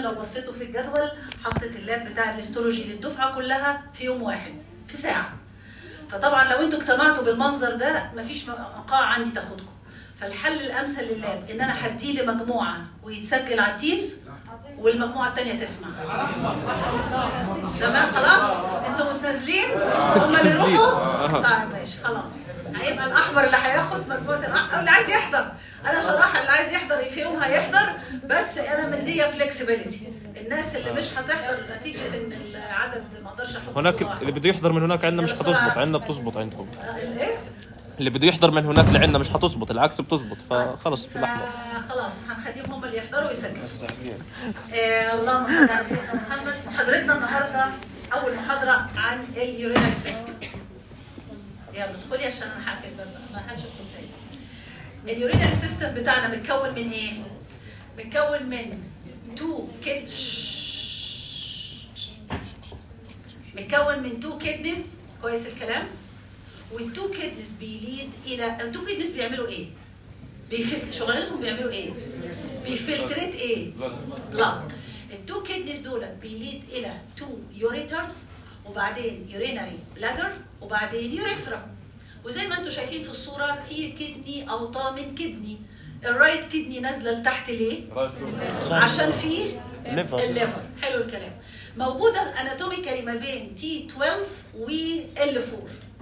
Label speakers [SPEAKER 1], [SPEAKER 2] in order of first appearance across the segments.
[SPEAKER 1] لو بصيتوا في الجدول حطت اللاب بتاع الاستولوجي للدفعه كلها في يوم واحد في ساعه فطبعا لو انتوا اجتمعتوا بالمنظر ده مفيش مقاعة عندي تاخدكم فالحل الامثل لللاب ان انا هديه لمجموعه ويتسجل على التيمز والمجموعه الثانيه تسمع تمام خلاص انتوا متنازلين هم اللي يروحوا طيب ماشي خلاص هيبقى الاحمر اللي هياخد مجموعه الاحمر اللي عايز يحضر انا شرح اللي عايز يحضر في يوم هيحضر بس انا مديه فليكسبيليتي الناس اللي مش هتحضر نتيجه ان العدد ما اقدرش احط
[SPEAKER 2] هناك اللي بده يحضر من هناك عندنا مش هتزبط عندنا بتزبط عندهم
[SPEAKER 1] الايه
[SPEAKER 2] اللي بده يحضر من هناك لعندنا مش هتزبط العكس بتزبط فخلص في الاحمر
[SPEAKER 1] خلاص هنخليهم هم اللي يحضروا ويسجلوا آه اللهم صل على سيدنا محمد محاضرتنا النهارده اول محاضره عن اليورينري سيستم يلا ادخلي عشان انا هقفل بقى ما حدش يدخل تاني اليورينري سيستم بتاعنا متكون من ايه؟ متكون من تو كيد متكون من تو كيدنيز كويس الكلام؟ والتو كيدنيز بيليد الى التو كيدنيز بيعملوا ايه؟ بيفلت شغلانتهم بيعملوا ايه؟ بيفلتريت ايه؟ بلاد التو كيدنيز دولت بيليد الى تو يوريترز وبعدين يورينري بلادر وبعدين يوريثرا وزي ما انتم شايفين في الصوره في كدني او طامن كدني الرايت كدني نازله لتحت ليه؟ عشان فيه
[SPEAKER 2] ليفر.
[SPEAKER 1] الليفر حلو الكلام موجوده اناتوميكالي ما بين تي 12 و ال 4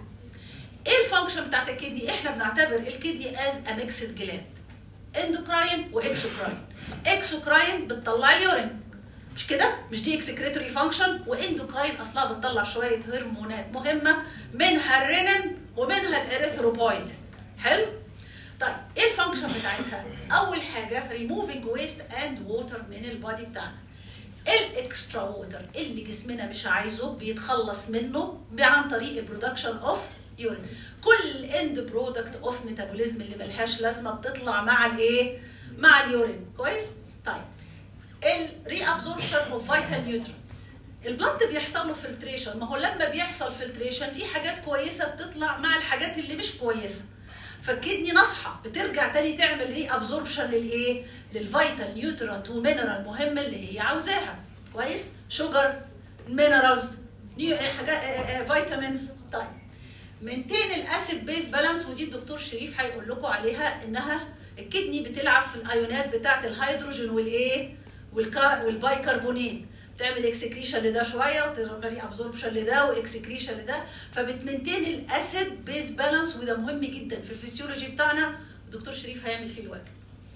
[SPEAKER 1] ايه الفانكشن بتاعت الكدني؟ احنا بنعتبر الكدني از ا ميكسد جلاند اندوكراين واكسوكراين اكسوكراين بتطلع اليورين مش كده؟ مش دي اكسكريتوري فانكشن واندوكراين اصلها بتطلع شويه هرمونات مهمه منها الرينين ومنها الاريثروبويد حلو؟ طيب ايه الفانكشن بتاعتها؟ اول حاجه ريموفينج ويست اند ووتر من البادي بتاعنا الاكسترا ووتر اللي جسمنا مش عايزه بيتخلص منه عن طريق البرودكشن اوف يورين كل اند برودكت اوف ميتابوليزم اللي ملهاش لازمه بتطلع مع الايه مع اليورين كويس طيب الري ابزوربشن اوف فيتال نيوترين البلد بيحصل له فلتريشن ما هو لما بيحصل فلتريشن في حاجات كويسه بتطلع مع الحاجات اللي مش كويسه فالكدني نصحى بترجع تاني تعمل ري ابزوربشن للايه للفيتال نيوترينت ومينرال مهمه اللي هي عاوزاها كويس شوجر مينرالز حاجات فيتامينز طيب مينتين الاسيد بيز بالانس ودي الدكتور شريف هيقول لكم عليها انها الكدني بتلعب في الايونات بتاعه الهيدروجين والايه والكار والبايكربونات بتعمل اكسكريشن لده شويه وتعمل ابزوربشن لده واكسكريشن لده فبتمنتين الاسيد بيز بالانس وده مهم جدا في الفسيولوجي بتاعنا الدكتور شريف هيعمل فيه الواجب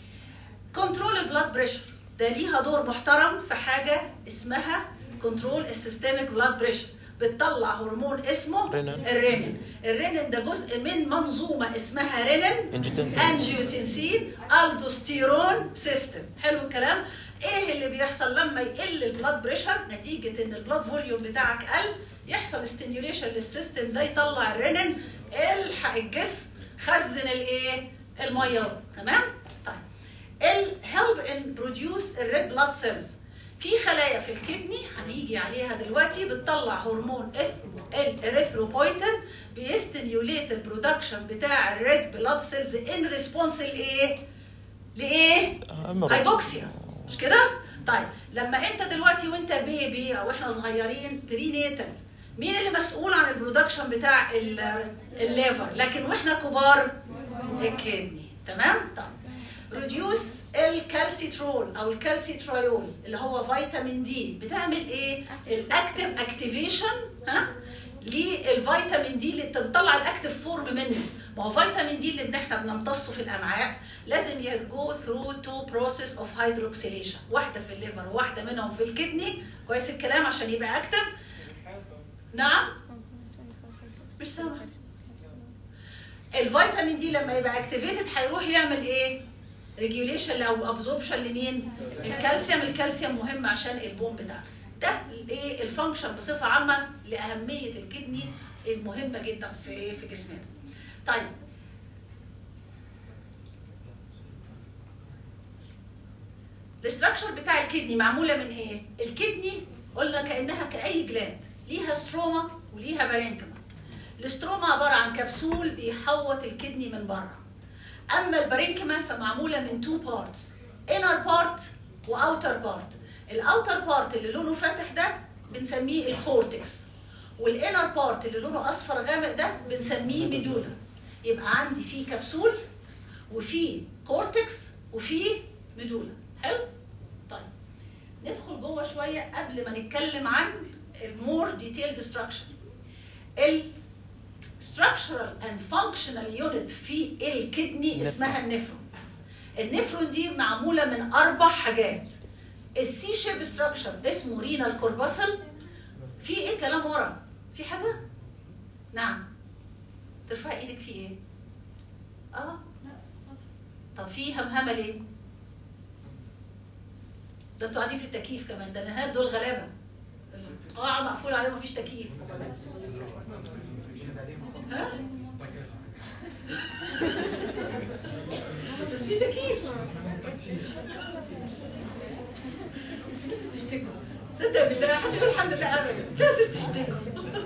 [SPEAKER 1] كنترول البلاد بريشر ده ليها دور محترم في حاجه اسمها كنترول السيستميك بلاد بريشر بتطلع هرمون اسمه
[SPEAKER 2] رينين.
[SPEAKER 1] الرينين الرينين ده جزء من منظومه اسمها رينين
[SPEAKER 2] انجيوتنسين.
[SPEAKER 1] انجيوتنسين الدوستيرون سيستم حلو الكلام ايه اللي بيحصل لما يقل البلاد بريشر نتيجه ان البلاد فوليوم بتاعك قل يحصل ستيميوليشن للسيستم ده يطلع الرينين الحق الجسم خزن الايه الميه تمام طيب الهيلب ان بروديوس الريد بلاد سيلز في خلايا في الكدني هنيجي عليها دلوقتي بتطلع هرمون الاريثروبويتين بيستيميوليت البرودكشن بتاع الريد بلاد سيلز ان ريسبونس لايه؟ لايه؟
[SPEAKER 2] أمراض.
[SPEAKER 1] هايبوكسيا مش كده؟ طيب لما انت دلوقتي وانت بيبي او احنا صغيرين برينيتال مين اللي مسؤول عن البرودكشن بتاع ال- الليفر لكن واحنا كبار الكدني تمام؟ طيب ريديوس الكالسيترول او الكالسيتريول اللي هو فيتامين دي بتعمل ايه؟ الاكتف اكتيفيشن ها؟ للفيتامين دي اللي بتطلع الاكتف فورم منه ما هو فيتامين دي اللي احنا بنمتصه في الامعاء لازم يجو ثرو تو بروسيس اوف هيدروكسيليشن واحده في الليفر وواحده منهم في الكدني كويس الكلام عشان يبقى اكتف نعم مش سامع الفيتامين دي لما يبقى اكتيفيتد هيروح يعمل ايه؟ ريجوليشن او ابزوربشن لمين؟ الكالسيوم، الكالسيوم مهم عشان البون بتاعنا. ده الايه؟ الفانكشن بصفه عامه لاهميه الكدني المهمه جدا في في جسمنا. طيب الاستراكشر بتاع الكدني معموله من ايه؟ الكدني قلنا كانها كاي جلاند ليها ستروما وليها بارينكما. الاستروما عباره عن كبسول بيحوط الكدني من بره. اما البارينكما فمعموله من تو بارتس انر بارت واوتر بارت الاوتر بارت اللي لونه فاتح ده بنسميه الكورتكس والانر بارت اللي لونه اصفر غامق ده بنسميه ميدولا يبقى عندي فيه كبسول وفي كورتكس وفي ميدولا حلو طيب ندخل جوه شويه قبل ما نتكلم عن المور ديتيلد ستراكشر ال structural and functional unit في الكدني اسمها النفرون النفرون دي معموله من اربع حاجات السي شيب ستراكشر اسمه رينال كورباسل في ايه كلام ورا في حاجه نعم ترفع ايدك في ايه اه طب في همهمه ليه ده انتوا قاعدين في التكييف كمان ده النهايات دول غلابه القاعه مقفوله عليها مفيش تكييف ها بس في تكييف لازم تشتكوا صدق بالله حاجه يقول الحمد لله ابدا لازم تشتكوا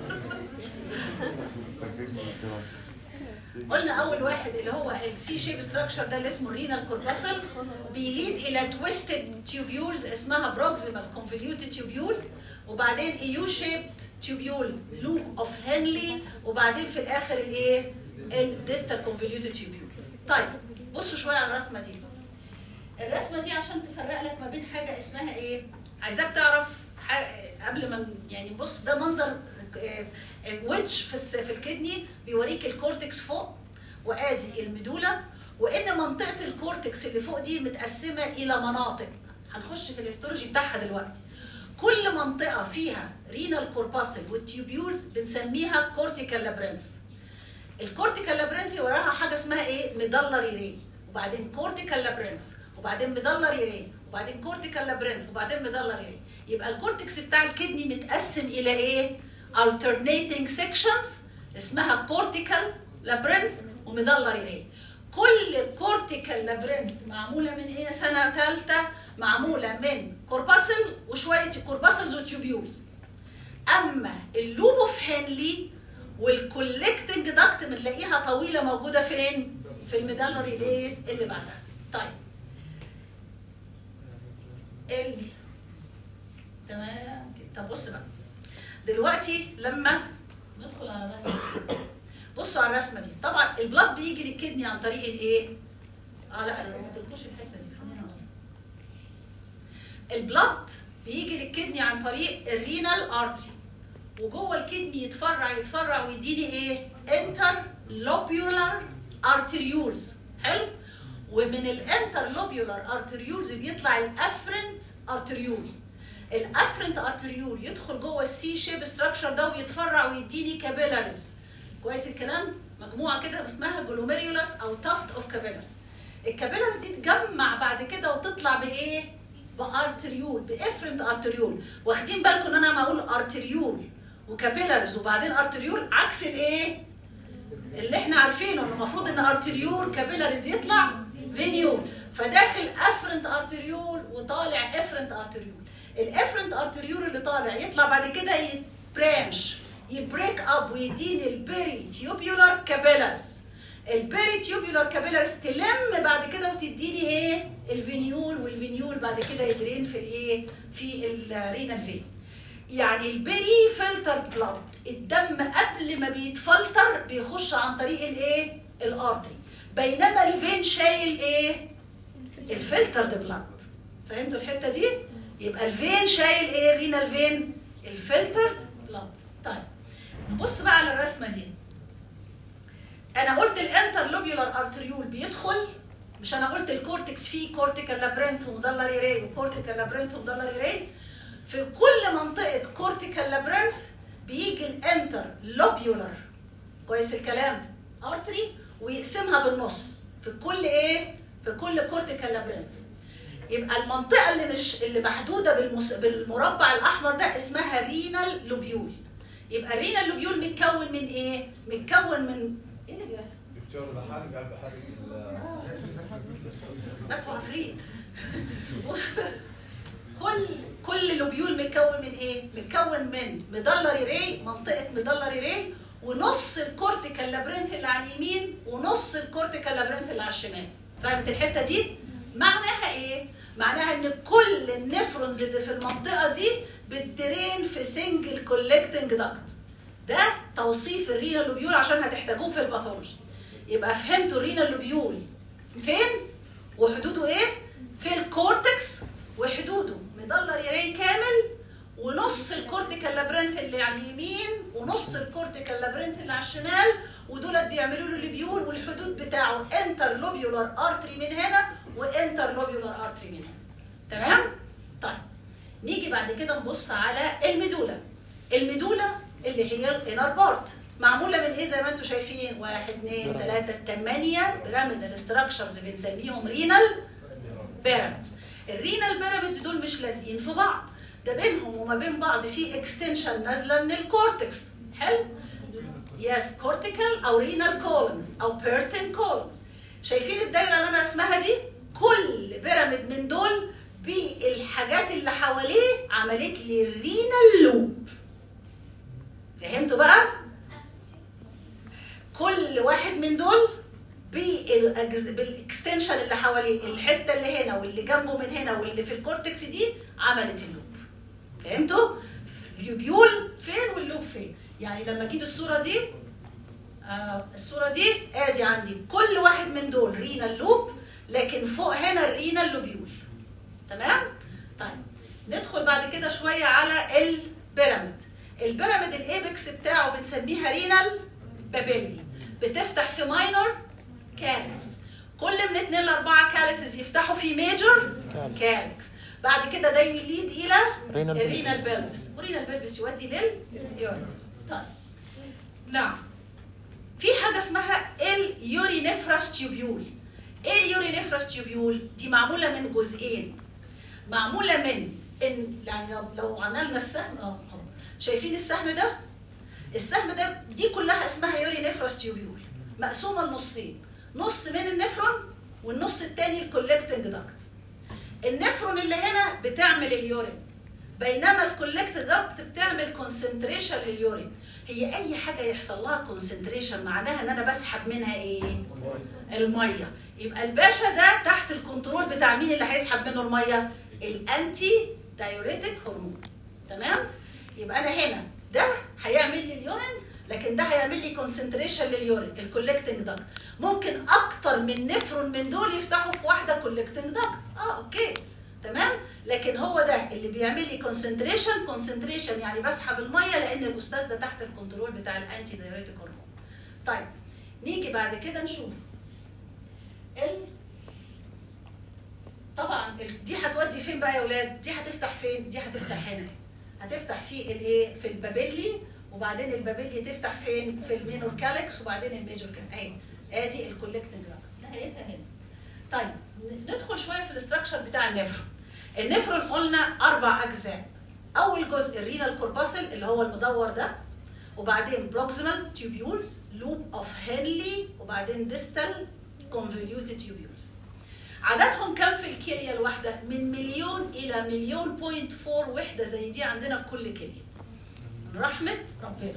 [SPEAKER 1] قلنا اول واحد اللي هو السي شيب ستراكشر ده اللي اسمه رينال كورباسل بيليد الى تويستد تيوبيولز اسمها بروكسيمال كونفوليوتد تيوبيول وبعدين يو شيبد تيوبيول لوب اوف هنلي وبعدين في الاخر الايه الديستال كونفوليوتد تيوبيول طيب بصوا شويه على الرسمه دي الرسمه دي عشان تفرق لك ما بين حاجه اسمها ايه عايزاك تعرف ح- قبل ما يعني بص ده منظر ويدج في الس- في الكدني بيوريك الكورتكس فوق وادي الميدولا وان منطقه الكورتكس اللي فوق دي متقسمه الى مناطق هنخش في الهيستولوجي بتاعها دلوقتي كل منطقه فيها رينال كورباسل والتيوبيولز بنسميها كورتيكال لابرينث الكورتيكال لابرينث وراها حاجه اسمها ايه ميدلري ري وبعدين كورتيكال لابرينث وبعدين ميدلري ري وبعدين كورتيكال لابرينث وبعدين ميدلري ري يبقى الكورتكس بتاع الكدني متقسم الى ايه alternating sections اسمها كورتيكال لابرينث وميدلري ري كل كورتيكال لابرينث معموله من ايه سنه ثالثه معموله من كورباسل وشويه كورباسلز وتيوبيولز اما اللوب اوف هنلي والكولكتنج داكت بنلاقيها طويله موجوده فين؟ في الميدالري بيس اللي بعدها. طيب. ال تمام كده. طب بص بقى. دلوقتي لما ندخل على الرسمه دي. بصوا على الرسمه دي، طبعا البلاد بيجي للكدني عن طريق الايه؟ اه لا انا ما تدخلوش الحته دي خلينا نقول. البلاد بيجي للكدني عن طريق الرينال ارتري وجوه الكدني يتفرع يتفرع ويديني ايه؟ انتر لوبيولار ارتريولز حلو؟ ومن الانتر لوبيولار ارتريولز بيطلع الافرنت ارتريول الافرنت ارتريول يدخل جوه السي شيب ستراكشر ده ويتفرع ويديني كابيلارز كويس الكلام؟ مجموعه كده اسمها جلوميريولاس او تافت اوف كابيلارز الكابيلارز دي تجمع بعد كده وتطلع بايه؟ بارتريول بافرنت ارتريول واخدين بالكم ان انا لما اقول ارتريول وكابيلارز وبعدين ارتريول عكس الايه؟ اللي احنا عارفينه انه المفروض ان ارتريول كابيلارز يطلع فينيول فداخل افرنت ارتريول وطالع افرنت ارتريول الافرنت ارتريول اللي طالع يطلع بعد كده يبرانش يبريك اب ويديني البيري تيوبيولار كابيلارز البيري تيوبيولار كابيلارز تلم بعد كده وتديني ايه الفينيول والفينيول بعد كده يدرين في الايه في الرينال فين يعني البيري فلتر بلاد الدم قبل ما بيتفلتر بيخش عن طريق الايه الارتري بينما الفين شايل ايه الفلترد بلاد فهمتوا الحته دي يبقى الفين شايل ايه الرينال فين الفلترد بلاد طيب نبص بقى على الرسمه دي انا قلت الانترلوبيولار ارتريول بيدخل مش انا قلت الكورتكس فيه كورتيكال لابرينث ومدلري ري وكورتيكال لابرينث ومدلري ري في كل منطقه كورتيكال لابرينث بيجي الانتر لوبيولار كويس الكلام ارتري ويقسمها بالنص في كل ايه في كل كورتيكال لابرينث يبقى المنطقه اللي مش اللي محدوده بالمس... بالمربع الاحمر ده اسمها رينال لوبيول يبقى الرينال لوبيول متكون من ايه متكون من ايه اللي بيحصل
[SPEAKER 3] دكتور بحالك قاعد بحالك
[SPEAKER 1] مدفع عفريت كل كل لوبيول متكون من ايه؟ متكون من مدلري ري منطقه مدلري ري ونص الكورتيكال لابرينث اللي على اليمين ونص الكورتيكال لابرينث اللي على الشمال فهمت الحته دي؟ معناها ايه؟ معناها ان كل النفرونز اللي في المنطقه دي بتدرين في سنجل كولكتنج داكت ده توصيف الرينال لوبيول عشان هتحتاجوه في الباثولوجي يبقى فهمتوا الرينال لوبيول فين وحدوده ايه في الكورتكس وحدوده مدلر يرين كامل ونص الكورتيكال لابرنت اللي على اليمين ونص الكورتيكال لابرنت اللي على الشمال ودولت بيعملوا له الليبيول والحدود بتاعه انتر لوبيولار ارتري من هنا وانتر لوبيولار ارتري من هنا تمام طيب نيجي بعد كده نبص على الميدولا الميدولا اللي هي الانر بارت معموله من ايه زي ما انتم شايفين واحد اثنين ثلاثه ثمانيه بيراميدال ستراكشرز بنسميهم رينال بيراميدز الرينال بيراميدز دول مش لازقين في بعض ده بينهم وما بين بعض في اكستنشن نازله من الكورتكس حلو يس كورتيكال او رينال كولمز او بيرتن كولمز شايفين الدايره اللي انا اسمها دي كل بيراميد من دول بالحاجات اللي حواليه عملت لي الرينال لوب فهمتوا بقى كل واحد من دول بالأجز... بالاكستنشن اللي حواليه الحته اللي هنا واللي جنبه من هنا واللي في الكورتكس دي عملت اللوب فهمتوا اليوبيول فين واللوب فين يعني لما اجيب الصوره دي آه الصوره دي ادي عندي كل واحد من دول رينال لوب لكن فوق هنا الرينال لوبيول تمام طيب ندخل بعد كده شويه على البيراميد البيراميد الايبكس بتاعه بنسميها رينال بابيلي بتفتح في ماينور كالكس كل من اثنين لاربعه كالسز يفتحوا في ميجور كالكس بعد كده ده يليد الى
[SPEAKER 2] رينال
[SPEAKER 1] الرينال بيلفس ورينال بيلفس يودي لليورين طيب نعم في حاجه اسمها اليورينيفراس تيوبيول ايه اليورينيفراس تيوبيول دي معموله من جزئين معموله من ان يعني لو- لو عملنا السهم اهو أهو. شايفين السهم ده السهم ده دي كلها اسمها يورينيفراس تيوبيول مقسومه لنصين نص من النفرون والنص التاني الكولكتنج داكت النفرون اللي هنا بتعمل اليورين بينما الكولكت داكت بتعمل كونسنتريشن لليورين هي اي حاجه يحصل لها كونسنتريشن معناها ان انا بسحب منها ايه الميه يبقى الباشا ده تحت الكنترول بتاع مين اللي هيسحب منه الميه الانتي دايوريتك هرمون تمام يبقى انا هنا ده هيعمل لي اليورين لكن ده هيعمل لي كونسنتريشن لليورين الكولكتنج داكت ممكن اكتر من نفرون من دول يفتحوا في واحده كولكتنج داكت اه اوكي تمام لكن هو ده اللي بيعمل لي كونسنتريشن كونسنتريشن يعني بسحب الميه لان الاستاذ ده تحت الكنترول بتاع الانتي دايوريتك هرمون طيب نيجي بعد كده نشوف ال طبعا ال- دي هتودي فين بقى يا ولاد دي هتفتح فين دي هتفتح هنا هتفتح في الايه في البابيلي وبعدين البابيلي تفتح فين في المينور كالكس وبعدين الميجور كالكس اهي ادي الكولكتنج نهايتها هنا طيب ن- ندخل شويه في الاستراكشر بتاع النفرون النفرون قلنا اربع اجزاء اول جزء الرينال كورباسل اللي هو المدور ده وبعدين بروكسيمال تيوبيولز لوب اوف هنلي وبعدين ديستال كونفوليوتد تيوبيولز عددهم كم في الكليه الواحده من مليون الى مليون بوينت فور وحده زي دي عندنا في كل كليه من رحمه ربنا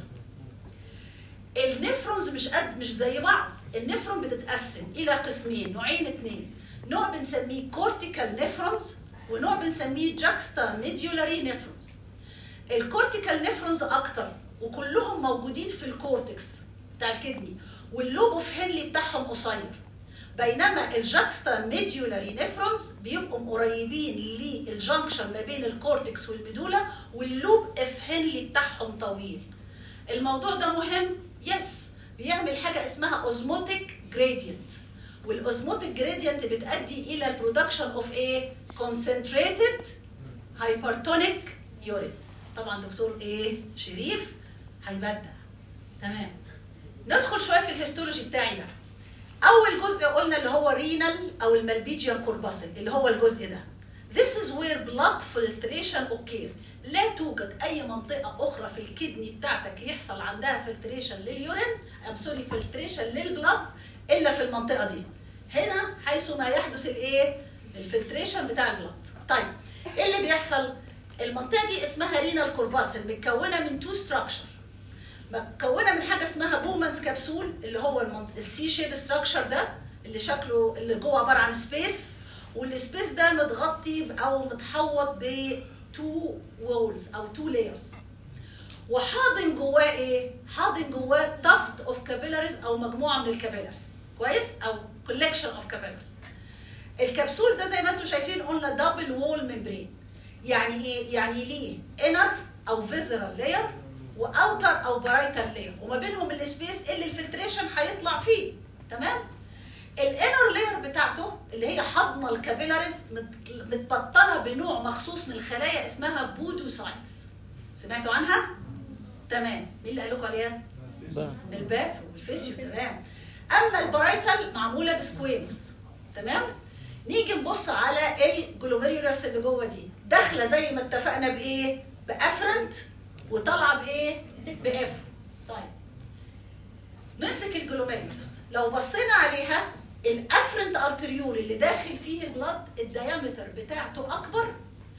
[SPEAKER 1] النفرونز مش قد مش زي بعض النفرون بتتقسم الى قسمين نوعين اتنين نوع بنسميه كورتيكال نفرونز ونوع بنسميه جاكستا ميديولاري نفرونز الكورتيكال نفرونز اكتر وكلهم موجودين في الكورتكس بتاع الكدني واللوب اوف هنلي بتاعهم قصير بينما الجاكستا ميديولاري نفرونز بيبقوا قريبين للجنكشن ما بين الكورتكس والميدولا واللوب اوف هنلي بتاعهم طويل الموضوع ده مهم يس بيعمل حاجه اسمها اوزموتيك جريدينت والاوزموتيك جريدينت بتؤدي الى البرودكشن اوف ايه concentrated hypertonic urine طبعا دكتور ايه شريف هيبدع تمام ندخل شويه في الهيستولوجي بتاعي بقى اول جزء قلنا اللي هو رينال او المالبيجيان كورباسل اللي هو الجزء ده This is where blood filtration occur لا توجد اي منطقه اخرى في الكدني بتاعتك يحصل عندها فلتريشن لليورين ام سوري فلتريشن للبلاد الا في المنطقه دي هنا حيث ما يحدث الايه الفلتريشن بتاع البلاد طيب ايه اللي بيحصل المنطقه دي اسمها رينال كورباسل متكونه من تو ستراكشر مكونه من حاجه اسمها بومانز كبسول اللي هو المنط... السي شيب ستراكشر ده اللي شكله اللي جوه عباره عن سبيس والسبيس ده متغطي ب- او متحوط ب تو وولز او تو لايرز وحاضن جواه ايه؟ حاضن جواه تفت اوف كابيلاريز او مجموعه من الكابيلاريز كويس؟ او كولكشن اوف كابيلاريز الكبسول ده زي ما انتم شايفين قلنا دبل وول ممبرين يعني ايه؟ يعني ليه انر او فيزرال لاير واوتر او برايتال لاير وما بينهم السبيس اللي الفلتريشن هيطلع فيه تمام؟ الانر لاير بتاعته اللي هي حضنه الكابيلاريز مت- متبطنه بنوع مخصوص من الخلايا اسمها بودوسايتس سمعتوا عنها؟ تمام مين اللي قال لكم عليها؟ الباث والفيسيو تمام اما البرايتال معموله بسكويموس تمام نيجي نبص على الجلوميريولارس اللي جوه دي داخله زي ما اتفقنا بايه بافرنت وطالعه بايه باف طيب نمسك الجلوميريولارس لو بصينا عليها الافرنت ارتريول اللي داخل فيه البلد الديامتر بتاعته اكبر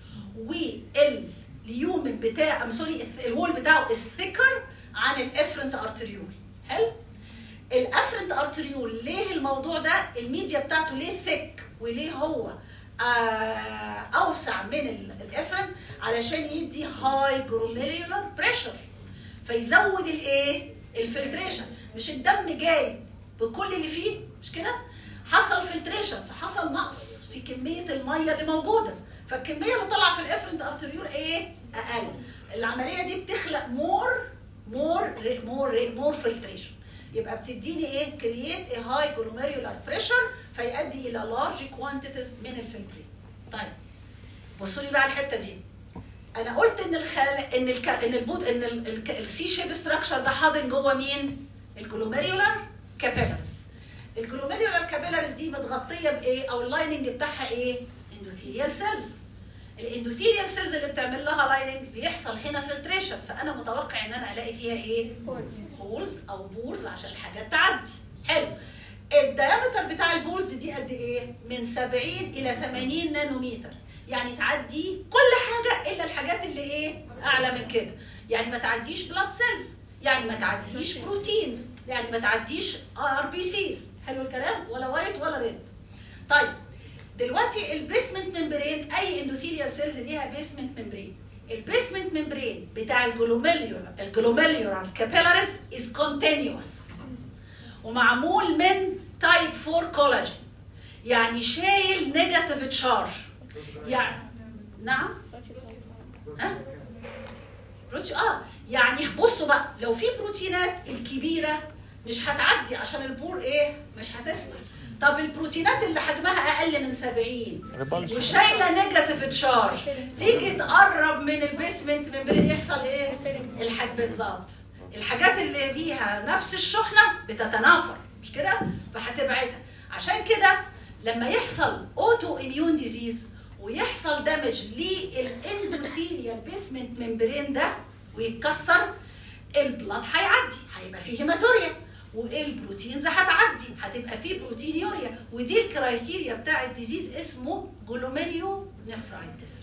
[SPEAKER 1] والليومن بتاع ام سوري الوول بتاعه از ثيكر عن الافرنت ارتريول حلو الافرنت ارتريول ليه الموضوع ده الميديا بتاعته ليه ثيك وليه هو آه اوسع من ال- الافرنت علشان يدي هاي جلوميريولار بريشر فيزود الايه الفلتريشن مش الدم جاي بكل اللي فيه مش كده حصل فلتريشن فحصل نقص في كميه الميه اللي موجوده فالكميه اللي طالعه في الافرنت ارتريول ايه اقل العمليه دي بتخلق مور مور مور مور فلتريشن يبقى بتديني ايه كرييت ا هاي جلوميريولار بريشر فيؤدي الى لارج كوانتيتيز من الفلترين طيب بصوا لي بقى الحته دي انا قلت ان الخل... ان الك... ان البود ان السي شيب ستراكشر ده حاضن جوه مين الجلوميريولار كابيلاريز الجلوميريولار كابيلاريز دي متغطيه بايه او اللايننج بتاعها ايه اندوثيريال سيلز الاندوثيريال سيلز اللي بتعمل لها لايننج بيحصل هنا فلتريشن فانا متوقع ان انا الاقي فيها ايه هولز او بورز عشان الحاجات تعدي حلو الديامتر بتاع البولز دي قد ايه من 70 الى 80 نانومتر يعني تعدي كل حاجه الا الحاجات اللي ايه اعلى من كده يعني ما تعديش بلاد سيلز يعني ما تعديش بروتينز يعني ما تعديش ار بي سيز حلو الكلام ولا وايت ولا ريد طيب دلوقتي البيسمنت ممبرين اي اندوثيليال سيلز ليها بيسمنت ممبرين البيسمنت ممبرين بتاع الجلوميريولار الجلوميريولار كابيلاريز از كونتينيوس ومعمول من تايب 4 كولاجين يعني شايل نيجاتيف تشارج يعني نعم ها بروتين اه يعني بصوا بقى لو في بروتينات الكبيره مش هتعدي عشان البور ايه مش هتسمح طب البروتينات اللي حجمها اقل من 70
[SPEAKER 2] ريبالشن
[SPEAKER 1] وشايله نيجاتيف تشارج تيجي تقرب من البيسمنت ممبرين يحصل ايه الحاج بالظبط الحاجات اللي ليها نفس الشحنه بتتنافر مش كده فهتبعدها عشان كده لما يحصل اوتو اميون ديزيز ويحصل دامج للاندوثيليال بيسمنت ممبرين ده ويتكسر البلاد هيعدي هيبقى فيه هيماتوريا والبروتينز هتعدي هتبقى فيه بروتينيوريا ودي الكرايتيريا بتاع الديزيز اسمه جلوميريو نفرايتس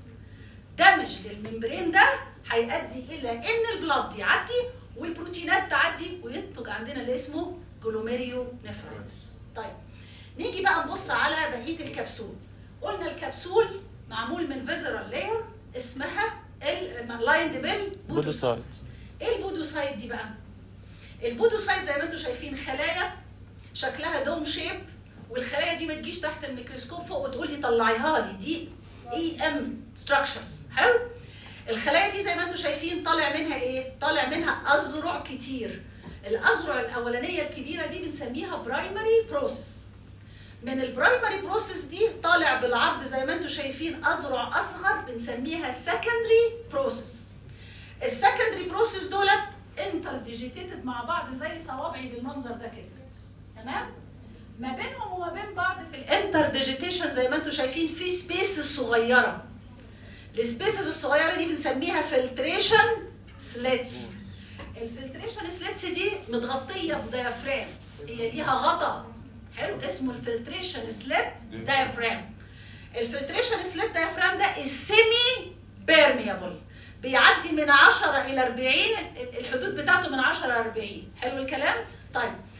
[SPEAKER 1] دمج للممبرين ده هيؤدي الى ان البلاد يعدي والبروتينات تعدي وينتج عندنا اللي اسمه جلوميريو نفرايتس طيب نيجي بقى نبص على بقيه الكبسول قلنا الكبسول معمول من فيزرال لاير اسمها اللايند بيل
[SPEAKER 2] بودوسايت
[SPEAKER 1] ايه البودوسايت دي بقى؟ البودوسايت زي ما انتم شايفين خلايا شكلها دوم شيب والخلايا دي ما تجيش تحت الميكروسكوب فوق وتقول لي طلعيها لي دي اي ام ستراكشرز حلو؟ الخلايا دي زي ما انتم شايفين طالع منها ايه؟ طالع منها اذرع كتير الاذرع الاولانيه الكبيره دي بنسميها برايمري بروسيس من البرايمري بروسيس دي طالع بالعرض زي ما انتم شايفين اذرع اصغر بنسميها سكندري بروسيس السكندري بروسيس دولت انتر ديجيتيتد مع بعض زي صوابعي بالمنظر ده كده تمام ما بينهم وما بين بعض في الانتر ديجيتيشن زي ما انتم شايفين في سبيسز صغيره السبيسز الصغيره دي بنسميها فلتريشن سليتس الفلتريشن سليتس دي متغطيه بديافرام هي ليها غطا حلو اسمه الفلتريشن سليت ديافرام الفلتريشن سليت ديافرام ده السيمي بيرميبل بيعدي من 10 الى 40 الحدود بتاعته من 10 ل 40 حلو الكلام طيب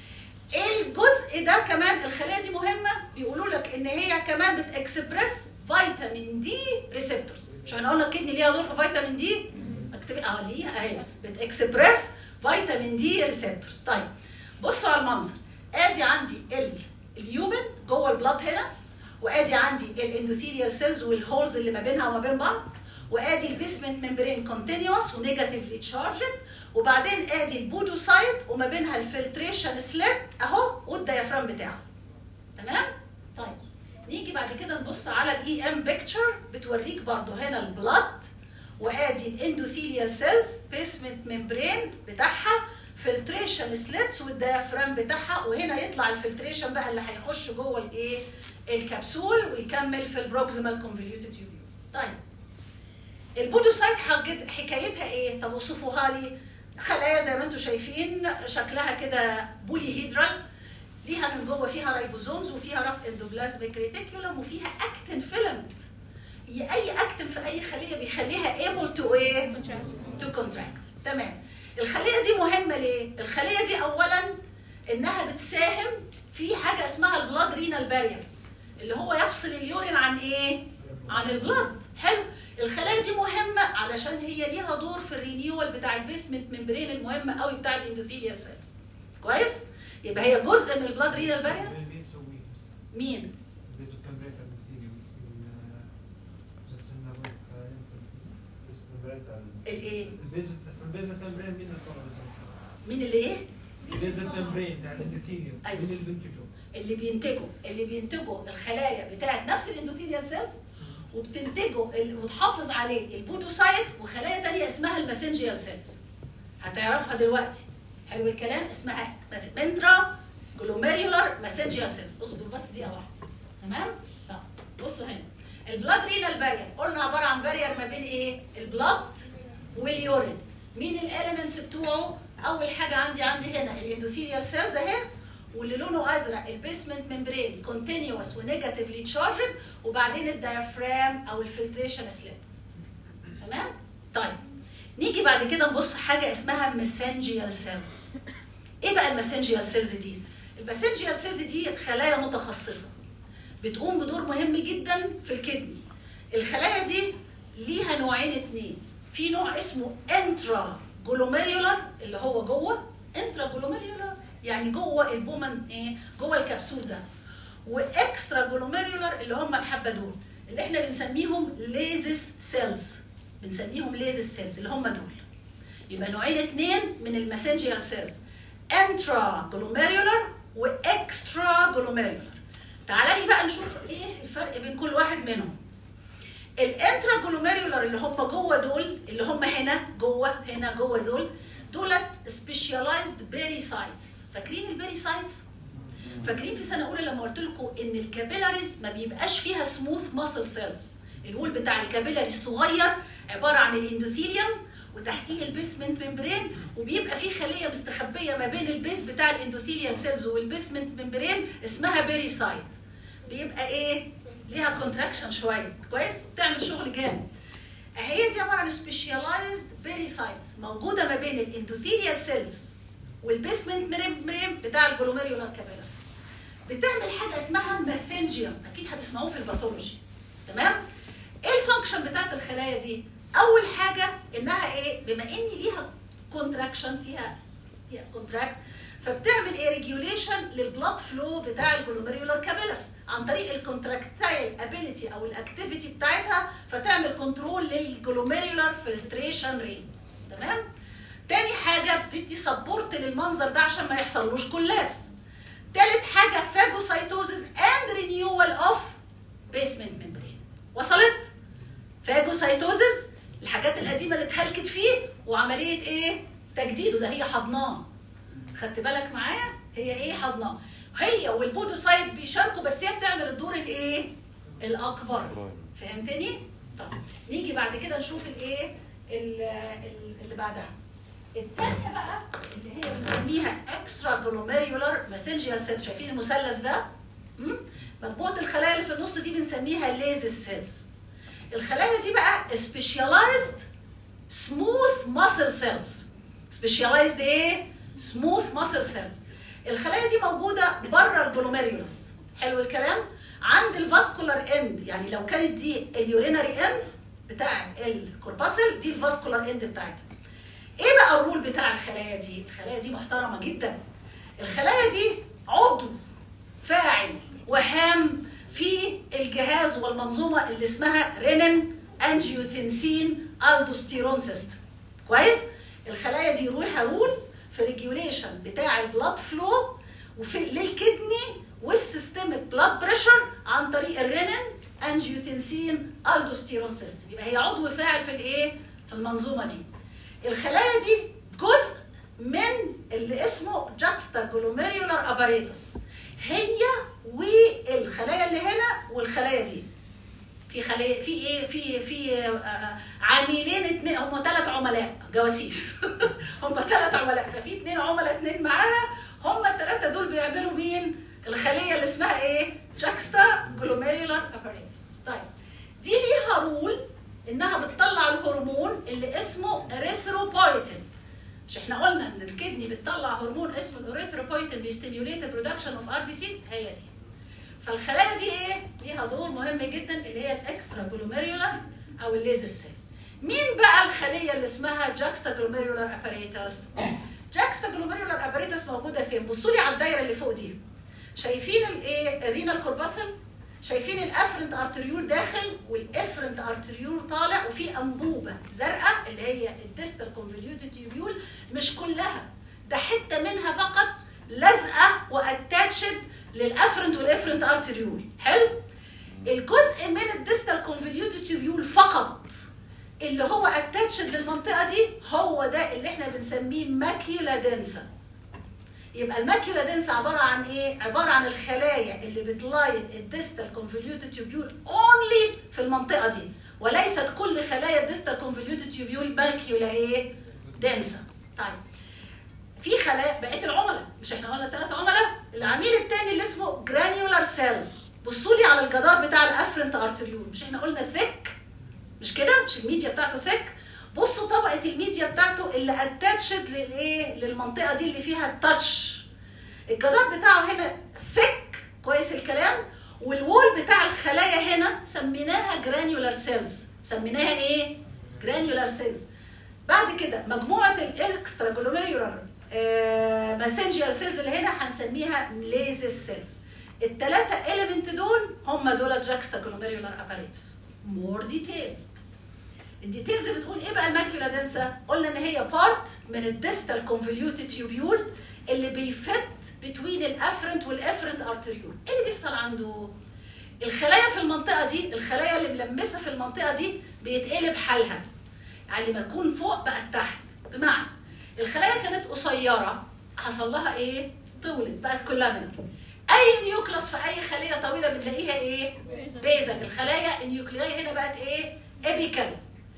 [SPEAKER 1] الجزء ده كمان الخلايا دي مهمه بيقولوا لك ان هي كمان بتاكسبرس فيتامين دي ريسبتورز مش احنا قلنا الكدني ليها دور في فيتامين دي اكتب اه ليها اهي بتاكسبرس فيتامين دي ريسبتورز طيب بصوا على المنظر ادي عندي ال اليومن جوه البلاد هنا وادي عندي الاندوثيليال سيلز والهولز اللي ما بينها وما بين بعض وادي البيسمنت ممبرين كونتينوس ونيجاتيفلي تشارجد وبعدين ادي البودوسايت وما بينها الفلتريشن سليب اهو والديافرام بتاعه تمام طيب نيجي بعد كده نبص على الاي ام بيكتشر بتوريك برضو هنا البلاد وادي الاندوثيليال سيلز بيسمنت ممبرين بتاعها فلتريشن سليتس والديافرام بتاعها وهنا يطلع الفلتريشن بقى اللي هيخش جوه الايه الكبسول ويكمل في البروكسيمال كونفوليوتد يوبيول طيب البودوسايت حاجت- حكايتها ايه طب وصفوها لي خلايا زي ما انتم شايفين شكلها كده بولي هيدرال ليها من جوه فيها رايبوزومز وفيها رف اندوبلازميك ريتيكولم وفيها اكتين فيلمنت هي اي اكتين في اي خليه بيخليها able to ايه to contract تمام الخليه دي مهمه ليه الخليه دي اولا انها بتساهم في حاجه اسمها البلاد رينال بارير اللي هو يفصل اليورين عن ايه عن البلاد حلو الخلايا دي مهمه علشان هي ليها دور في الرينيول بتاع البيسمنت ممبرين المهم قوي بتاع الاندوثيليال سيلز كويس يبقى هي جزء من البلاد رينال بارير
[SPEAKER 3] مين تسويه بس
[SPEAKER 1] مين
[SPEAKER 3] بالنسبه للتمبريتشر بتيجي بس انه
[SPEAKER 1] الايه
[SPEAKER 3] بس البيزل تمبرين مين الطلب
[SPEAKER 1] مين اللي ايه
[SPEAKER 3] بالنسبه للتمبرين بتاع الاندوثيليوم
[SPEAKER 1] أيوة.
[SPEAKER 3] مين اللي بينتجه؟
[SPEAKER 1] اللي بينتجوا اللي بينتجوا الخلايا بتاعت نفس الاندوثيليال سيلز وبتنتجه ال- وتحافظ عليه البودوسايت وخلايا تانية اسمها الماسنجيال سيلز هتعرفها دلوقتي حلو الكلام اسمها منترا جلوميريولار ماسنجيال سيلز اصبر بس دقيقه واحده تمام طب بصوا هنا البلاد رينال بارير قلنا عباره عن بارير ما بين ايه البلاد واليورين مين الاليمنتس بتوعه اول حاجه عندي عندي هنا الاندوثيليال سيلز اهي واللي لونه ازرق البيسمنت ممبرين كونتينوس ونيجاتيفلي تشارجد وبعدين الديافرام او الفلتريشن سليت تمام طيب نيجي بعد كده نبص حاجه اسمها ميسنجيال سيلز ايه بقى الماسنجيال سيلز دي الماسنجيال سيلز دي خلايا متخصصه بتقوم بدور مهم جدا في الكدني الخلايا دي ليها نوعين اتنين في نوع اسمه انترا جلوميريولار اللي هو جوه انترا جلوميريولار يعني جوه البومن ايه جوه الكبسول ده واكسترا جلوميريولار اللي هم الحبه دول اللي احنا بنسميهم ليزس سيلز بنسميهم ليزس سيلز اللي هم دول يبقى نوعين اتنين من الماسنجيال سيلز انترا جلوميريولار واكسترا جلوميريولار تعالى لي بقى نشوف ايه الفرق بين كل واحد منهم الانترا جلوميريولار اللي هم جوه دول اللي هم هنا جوه هنا جوه دول دولت سبيشاليزد بيريسايتس فاكرين البيريسايتس فاكرين في سنه اولى لما قلت لكم ان الكابيلاريز ما بيبقاش فيها سموث ماسل سيلز الوول بتاع الكابيلاري الصغير عباره عن الاندوثيليوم وتحتيه البيسمنت ممبرين وبيبقى في خليه مستخبيه ما بين البيس بتاع الاندوثيليال سيلز والبيسمنت ممبرين اسمها بيريسايت بيبقى ايه ليها كونتراكشن شويه كويس بتعمل شغل جامد هي دي عباره عن سبيشاليزد بيريسايتس موجوده ما بين الاندوثيليال سيلز والبيسمنت ممبرين بتاع الجلوميريولار كابيلارز بتعمل حاجه اسمها ماسنجيوم اكيد هتسمعوه في الباثولوجي تمام ايه الفانكشن بتاعت الخلايا دي اول حاجه انها ايه بما ان ليها كونتراكشن فيها فيها كونتراكت فبتعمل ايه ريجوليشن للبلاد فلو بتاع الجلوميريولار كابيلارز عن طريق الكونتراكتايل ابيليتي او الاكتيفيتي بتاعتها فتعمل كنترول للجلوميريولار فلتريشن ريت تمام تاني حاجه بتدي سبورت للمنظر ده عشان ما يحصلوش كولابس تالت حاجه فاجوسايتوزز اند رينيوال اوف بيسمنت ممبرين وصلت فاجوسايتوزز الحاجات القديمه اللي اتهلكت فيه وعمليه ايه تجديده ده هي حضناه خدت بالك معايا هي ايه حضناه هي والبودوسايت بيشاركوا بس هي بتعمل الدور الايه الاكبر فهمتني طب نيجي بعد كده نشوف الايه ال- ال- اللي بعدها الثانيه بقى اللي هي بنسميها اكسترا جلوميريولار ماسنجيال سيلز شايفين المثلث ده مم؟ مجموعه الخلايا اللي في النص دي بنسميها ليزس سيلز الخلايا دي بقى سبيشاليزد سموث ماسل سيلز سبيشاليزد ايه سموث ماسل سيلز الخلايا دي موجوده بره الجلوميريولس حلو الكلام عند الفاسكولار اند يعني لو كانت دي اليورينري اند بتاع الكورباسل دي الفاسكولار اند بتاعتها ايه بقى الرول بتاع الخلايا دي الخلايا دي محترمه جدا الخلايا دي عضو فاعل وهام في الجهاز والمنظومه اللي اسمها رينين انجيوتنسين الدوستيرون سيستم كويس الخلايا دي ليها رول في ريجوليشن بتاع البلاد فلو وفي للكدني والسيستميك بلاد بريشر عن طريق الرينين انجيوتنسين الدوستيرون سيستم يبقى هي عضو فاعل في الايه في المنظومه دي الخلايا دي جزء من اللي اسمه جاكستا جلوميريولار اباريتس هي والخلايا اللي هنا والخلايا دي في خلايا في ايه في في آه، عاملين اتنين هم ثلاث عملاء جواسيس هم ثلاث عملاء ففي اتنين عملاء اتنين معاها هم الثلاثه دول بيعملوا مين الخليه اللي اسمها ايه جاكستا جلوميريولار اباريتس طيب دي ليها رول انها بتطلع الهرمون اللي اسمه اريثروبويتين مش احنا قلنا ان الكدني بتطلع هرمون اسمه الاريثروبويتين بيستيميوليت البرودكشن اوف ار بي سيز هي دي فالخلايا دي ايه ليها دور مهم جدا اللي هي الاكسترا جلوميريولار او الليزر سيلز مين بقى الخليه اللي اسمها جاكستا جلوميريولار اباريتس جاكستا جلوميريولار اباريتس موجوده فين بصوا لي على الدايره اللي فوق دي شايفين الايه الرينال كورباسل شايفين الافرنت ارتريول داخل والافرنت ارتريول طالع وفي انبوبه زرقاء اللي هي الديستال كونفوليوتد تيوبيول مش كلها ده حته منها فقط لازقه واتاتشد للافرنت والافرنت ارتريول حلو الجزء من الديستال كونفوليوتد تيوبيول فقط اللي هو اتاتشد للمنطقه دي هو ده اللي احنا بنسميه ماكيولا دنسا يبقى الماكيولا دنس عباره عن ايه؟ عباره عن الخلايا اللي بتلايت الديستال كونفوليوتد تيوبيول اونلي في المنطقه دي وليست كل خلايا الديستال كونفوليوتد تيوبيول ماكيولا ايه؟ دنسا. طيب في خلايا بقيه العملاء مش احنا قلنا ثلاث عملاء العميل الثاني اللي اسمه جرانيولار سيلز بصوا لي على الجدار بتاع الافرنت ارتريول مش احنا قلنا ثيك مش كده مش الميديا بتاعته ثيك بصوا طبقه الميديا بتاعته اللي اتاتشد للايه للمنطقه دي اللي فيها التاتش الجدار بتاعه هنا ثيك كويس الكلام والوول بتاع الخلايا هنا سميناها جرانيولار سيلز سميناها ايه جرانيولار سيلز بعد كده مجموعه الاكسترا جلوميرولار ماسنجر سيلز اللي هنا هنسميها ليزس سيلز الثلاثه اليمنت دول هم دول جاكستا جلوميرولار اباريتس مور ديتيلز الديتيلز بتقول ايه بقى الماكيولا دنسا قلنا ان هي بارت من الديستال كونفوليوتد تيوبيول اللي بيفت بتوين الافرنت والافرنت ارتريول ايه اللي بيحصل عنده الخلايا في المنطقه دي الخلايا اللي ملمسه في المنطقه دي بيتقلب حالها يعني ما تكون فوق بقت تحت بمعنى الخلايا كانت قصيره حصل لها ايه طولت بقت كولامينر اي نيوكلاس في اي خليه طويله بنلاقيها ايه بيزل الخلايا النيوكلياي هنا بقت ايه ابيكال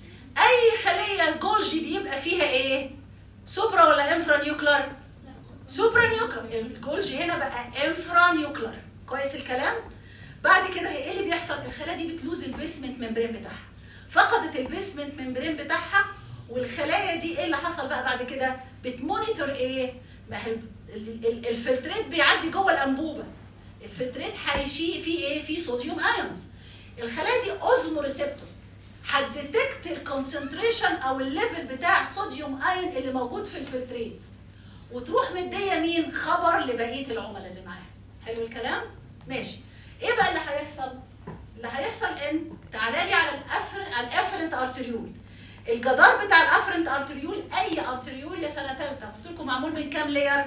[SPEAKER 1] اي خليه الجولجي بيبقى فيها ايه سوبرا ولا انفرا نيوكلر سوبرا نيوكلر الجولجي هنا بقى انفرا نيوكلر كويس الكلام بعد كده ايه اللي بيحصل الخلايا دي بتلوز البيسمنت ممبرين بتاعها فقدت البيسمنت ممبرين بتاعها والخلايا دي ايه اللي حصل بقى بعد كده بتمونيتور ايه ما هي ال- ال- الفلتريت بيعدي جوه الانبوبه الفلتريت هيشيل فيه ايه فيه صوديوم ايونز الخلايا دي اوزمو ريسبتورز هتديتكت الكونسنتريشن او الليفل بتاع الصوديوم ايون اللي موجود في الفلتريت وتروح مديه مين خبر لبقيه العملاء اللي معاها حلو الكلام ماشي ايه بقى اللي هيحصل اللي هيحصل ان تعالى لي على الافر على الافرنت ارتريول الجدار بتاع الافرنت ارتريول اي ارتريول يا سنه ثالثه قلت لكم معمول من كام لاير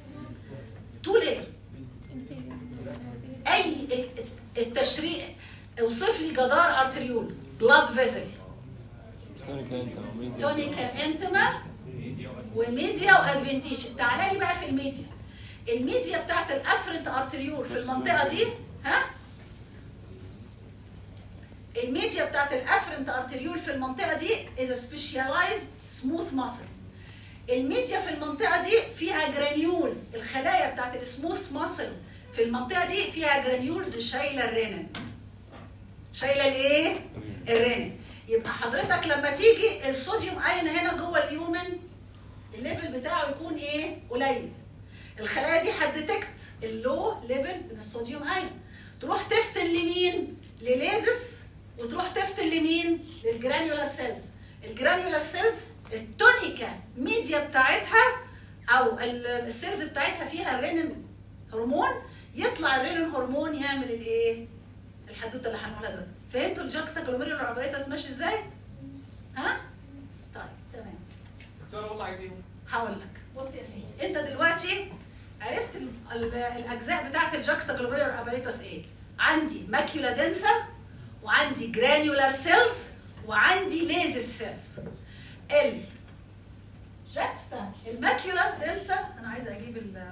[SPEAKER 1] تو لاير اي التشريح اوصف لي جدار ارتريول بلاد فيزل تونيكا انتما وميديا وادفنتيشن تعالى لي بقى في الميديا الميديا بتاعت الافرنت ارتريول في المنطقه دي ها الميديا بتاعت الافرنت ارتريول في المنطقه دي از سبيشاليزد سموث ماسل الميديا في المنطقه دي فيها جرانيولز الخلايا بتاعت السموث ماسل في المنطقه دي فيها جرانيولز شايله الرينين شايله الايه الرينين يبقى حضرتك لما تيجي الصوديوم ايون هنا جوه اليومن الليفل بتاعه يكون ايه قليل الخلايا دي هتديتكت اللو ليفل من الصوديوم ايون تروح تفتن لمين لليزس وتروح تفتن لمين للجرانيولار سيلز الجرانيولار سيلز التونيكا ميديا بتاعتها او ال- السيلز بتاعتها فيها الرينين هرمون يطلع الرينين هرمون يعمل الايه الحدوته اللي هنقولها دلوقتي فهمتوا الجاكستا كلوميريولار ابريتس ماشي ازاي ها طيب تمام
[SPEAKER 3] دكتور والله عايزين
[SPEAKER 1] هقول لك بص يا سيدي انت دلوقتي عرفت ال- ال- الاجزاء بتاعت الجاكستا جلوبيولار اباريتس ايه عندي ماكيولا دنسا وعندي جرانيولار سيلز وعندي ليزس سيلز ال جاكستا الماكيولا دنسا انا عايزه اجيب ال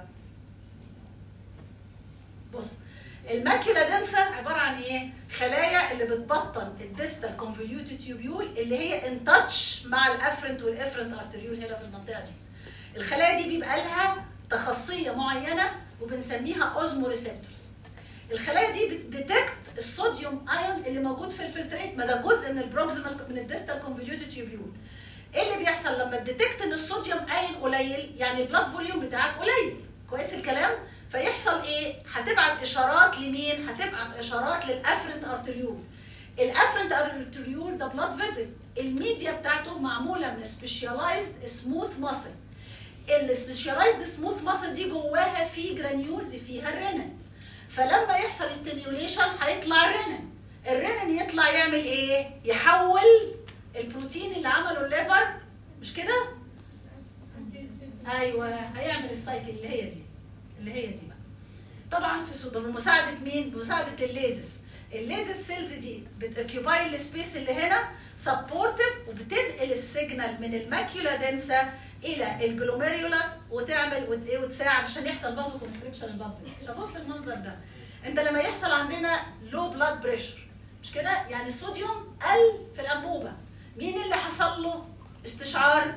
[SPEAKER 1] بص الماكيولا دنسا عباره عن ايه؟ خلايا اللي بتبطن الديستال كونفوليوتد تيوبيول اللي هي ان تاتش مع الافرنت والافرنت ارتريول هنا في المنطقه دي. الخلايا دي بيبقى لها تخصصيه معينه وبنسميها اوزمو ريسبتورز. الخلايا دي بتديتكت الصوديوم ايون اللي موجود في الفلتريت ما ده جزء من البروكسيمال من الديستال كونفوليوتد تيوبيول. ايه اللي بيحصل لما تديتكت ان الصوديوم ايون قليل يعني البلاد فوليوم بتاعك قليل كويس الكلام فيحصل ايه هتبعت اشارات لمين هتبعت اشارات للافرنت ارتريول الافرنت ارتريول ده بلاد فيزل الميديا بتاعته معموله من سبيشاليزد سموث ماسل السبيشاليزد سموث ماسل دي جواها في جرانيولز فيها الرنين فلما يحصل ستيميوليشن هيطلع الرنين الرنين يطلع يعمل ايه يحول البروتين اللي عمله الليفر مش كده ايوه هيعمل السايكل اللي هي دي اللي هي دي بقى طبعا في صدر بمساعده مين بمساعده الليزس الليزس سيلز دي بتوكيوباي السبيس اللي هنا سبورتيف وبتنقل السيجنال من الماكيولا دنسا الى الجلوميريولاس وتعمل وت- إيه وتساعد عشان يحصل بازو كونستريكشن البلد بص المنظر ده انت لما يحصل عندنا لو بلاد بريشر مش كده يعني الصوديوم قل في الانبوبه مين اللي حصل له استشعار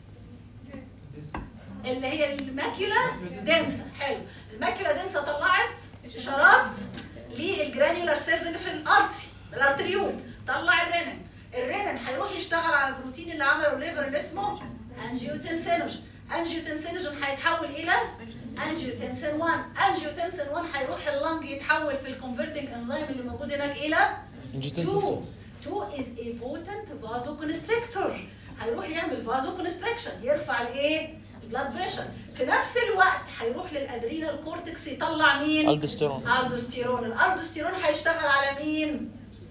[SPEAKER 1] اللي هي الماكيولا دنسا حلو الماكيولا دنسا طلعت اشارات للجرانيولار سيلز اللي في الارتري الارتريول طلع الرنين الرنين هيروح يشتغل على البروتين اللي عمله الليفر اللي اسمه انجيوتنسينوجين انجيوتنسينوجين هيتحول الى انجيوتنسين 1 انجيوتنسين 1 هيروح اللنج يتحول في الكونفرتنج انزيم اللي موجود هناك الى 2 2 is a potent vasoconstrictor هيروح يعمل vasoconstriction يرفع الايه؟ البلاد بريشر في نفس الوقت هيروح للادرينال كورتكس يطلع مين؟
[SPEAKER 2] الدوستيرون
[SPEAKER 1] الدوستيرون الالدوستيرون هيشتغل على مين؟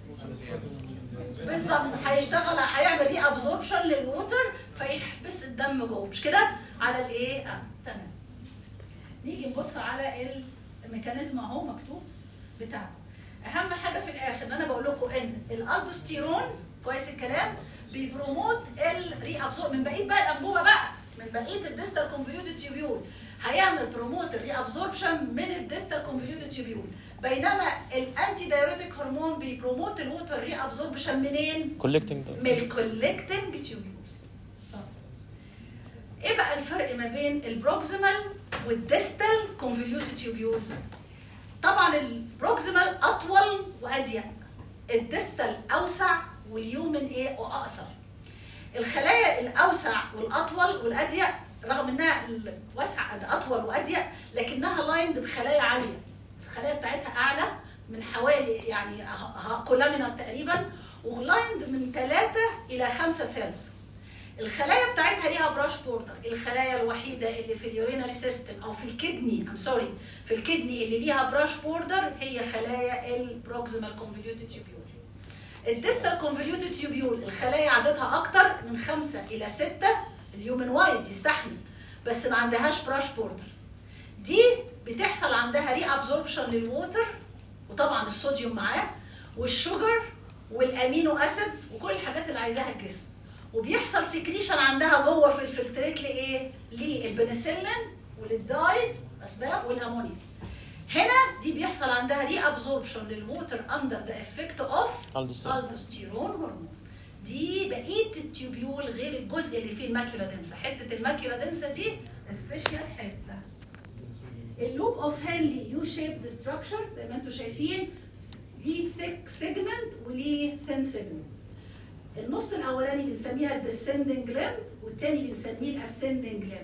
[SPEAKER 1] بالظبط هيشتغل هيعمل ري ابزوربشن للووتر فيحبس الدم جوه مش كده؟ على الايه؟ اه تمام نيجي نبص على الميكانيزم اهو مكتوب بتاعه اهم حاجه في الاخر ان انا بقول لكم ان الالدوستيرون كويس الكلام بيبروموت الري ابزورب من بقيه بقى الانبوبه بقى من بقيه الديستال كونفوليوتد تيوبيول هيعمل بروموت الري ابزوربشن من الديستال كونفوليوتد تيوبيول بينما الانتي دايوريتك هرمون بيبروموت الووتر ري ابزوربشن منين؟
[SPEAKER 2] كولكتنج
[SPEAKER 1] من الكولكتنج تيوبيولز ايه بقى الفرق ما بين البروكسيمال والديستال كونفوليوتد تيوبيولز طبعا البروكسيمال اطول واضيق الديستال اوسع واليومن ايه واقصر الخلايا الاوسع والاطول والاضيق رغم انها واسعه اطول واضيق لكنها لايند بخلايا عاليه الخلايا بتاعتها اعلى من حوالي يعني كولامينر تقريبا ولايند من 3 الى 5 سيلز الخلايا بتاعتها ليها براش بوردر الخلايا الوحيده اللي في اليورينري سيستم او في الكدني ام سوري في الكدني اللي ليها براش بوردر هي خلايا البروكسيمال كونفوليوتد تيوبيول الديستال كونفوليوتد تيوبيول الخلايا عددها اكتر من 5 الى 6 اليومن وايد يستحمل بس ما عندهاش براش بوردر دي بتحصل عندها ري ابزوربشن للووتر وطبعا الصوديوم معاه والشوجر والامينو اسيدز وكل الحاجات اللي عايزاها الجسم وبيحصل سكريشن عندها جوه في الفلتريت لايه؟ للبنسلين وللدايز اسباب والامونيا. هنا دي بيحصل عندها ري ابزوربشن للووتر اندر ذا افكت اوف الدوستيرون هرمون. دي بقيه التيوبيول غير الجزء اللي فيه الماكيولا دنسا، حته الماكيولا دنسا دي سبيشال حته. اللوب اوف هنلي يو شيب ستراكشر زي ما انتم شايفين ليه ثيك سيجمنت وليه ثين سيجمنت. النص الاولاني بنسميها الديسندنج ليم والتاني بنسميه الاسندنج ليم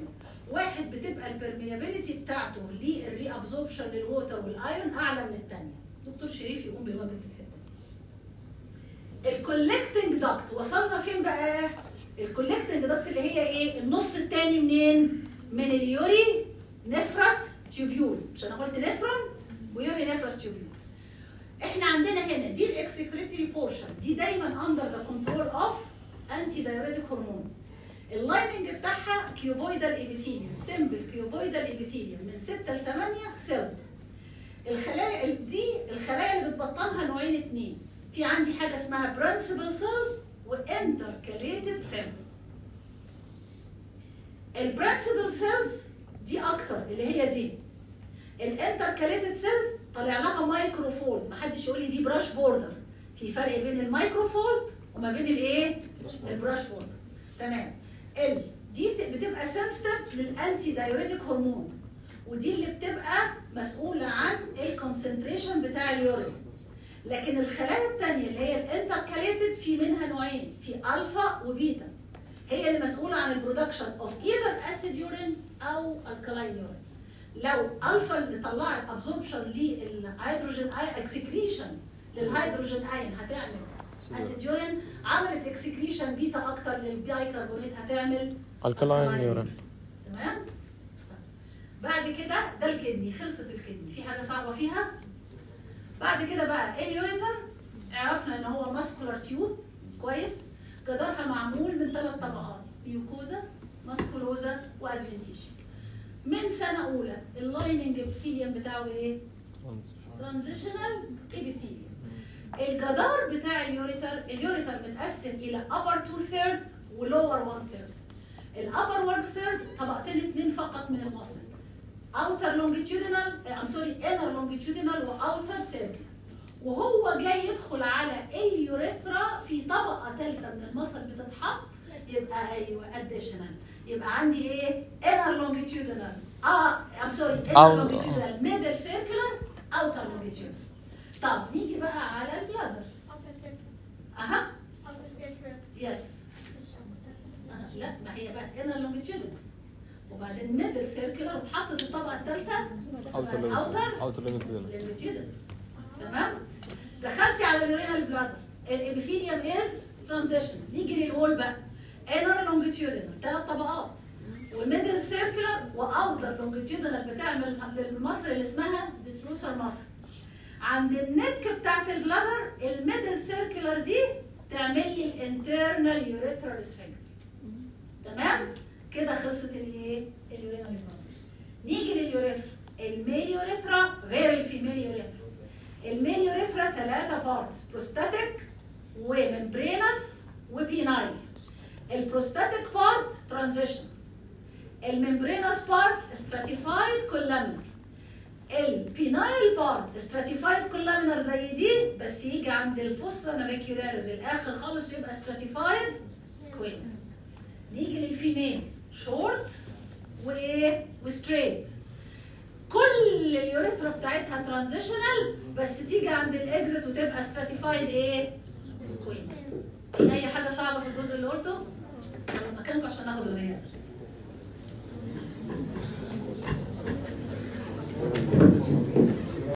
[SPEAKER 1] واحد بتبقى البرميابيلتي بتاعته للري ابزوربشن للووتر والايون اعلى من الثانيه دكتور شريف يقوم بالواجب في الحته دي الكولكتنج داكت وصلنا فين بقى الكولكتنج داكت اللي هي ايه النص الثاني منين من اليوري نفرس تيوبيول مش انا قلت نفرون ويوري نفرس تيوبيول احنا عندنا هنا دي الاكسكريتري بورشن دي دايما اندر ذا كنترول اوف انتي دايوريتك هرمون اللايننج بتاعها كيوبويدال ابيثيليوم سمبل كيوبويدال ابيثيليوم من 6 ل 8 سيلز الخلايا دي الخلايا اللي بتبطنها نوعين اتنين في عندي حاجه اسمها برنسبل سيلز وانتركاليتد سيلز البرنسبل سيلز دي اكتر اللي هي دي الانتركاليتد سيلز طالع لها مايكروفولد محدش يقول لي دي براش بوردر في فرق بين المايكروفولد وما بين الايه البراش بوردر تمام ال دي س- بتبقى سنسيتيف للانتي دايوريتك هرمون ودي اللي بتبقى مسؤوله عن الكونسنتريشن بتاع اليورين لكن الخلايا الثانيه اللي هي الانتركاليتد في منها نوعين في الفا وبيتا هي اللي مسؤوله عن البرودكشن اوف ايذر اسيد يورين او الكلاين يورين لو الفا اللي طلعت ابزوربشن للهيدروجين اي اكسكريشن للهيدروجين ايون هتعمل اسيد يورين عملت اكسكريشن بيتا اكتر للبايكربونات هتعمل
[SPEAKER 4] الكلاين يورين
[SPEAKER 1] تمام بعد كده ده الكدني خلصت الكدني في حاجه صعبه فيها بعد كده بقى اليوريتر عرفنا ان هو ماسكولار تيوب كويس جدارها معمول من ثلاث طبقات ميوكوزا ماسكولوزا وادفنتيشن من سنه اولى اللايننج ابيثيليوم بتاعه ايه ترانزيشنال ابيثيليوم الجدار بتاع اليوريتر اليوريتر متقسم الى upper 2 ثيرد ولور 1 ثيرد الابر 1 ثيرد طبقتين اتنين فقط من المصل outer longitudinal I'm sorry inner longitudinal و outer circular وهو جاي يدخل على اليوريثرا في طبقة ثالثة من المصل بتتحط يبقى ايوه additional يبقى عندي ايه inner longitudinal اه I'm sorry inner
[SPEAKER 4] أو-
[SPEAKER 1] longitudinal middle circular outer longitudinal طب نيجي بقى على البلادر
[SPEAKER 5] Outer circle.
[SPEAKER 1] اها
[SPEAKER 5] Outer circle.
[SPEAKER 1] يس
[SPEAKER 5] مش outer.
[SPEAKER 1] أنا- لا ما هي بقى inner longitudinal وبعدين middle circular واتحطت الطبقة الثالثة
[SPEAKER 2] اوتر
[SPEAKER 1] outer
[SPEAKER 2] اوتر
[SPEAKER 1] للميتيودن تمام دخلتي على اليورينال بلادر الابيثيليوم از ترانزيشن نيجي للوول بقى انر لونجيتيودنال ثلاث طبقات والميدل سيركولار واوتر لونجيتيودنال بتعمل للمصر اللي اسمها ديتروسر مصر عند النك بتاعت البلادر الميدل سيركولار دي تعمل لي الانترنال يوريثرال سفنكتر تمام كده خلصت الايه اليورينال بلادر نيجي لليوريثرا الميل يوريثرا غير الفيميل يوريثرا الميل يوريثرا ثلاثة بارتس بروستاتيك وممبرينس وبينايل البروستاتيك بارت ترانزيشن الممبرينس بارت stratified columnar البينايل بارت stratified columnar زي دي بس يجي عند الفصة نافيكيولاريز الاخر خالص يبقى stratified squamous نيجي للفيميل شورت وايه وستريت كل اليوريثرا بتاعتها ترانزيشنال بس تيجي عند الاكزit وتبقى ستراتيفايد ايه سكوينس في اي حاجه صعبه في الجزء اللي قلته مكانكم عشان ناخد الغياب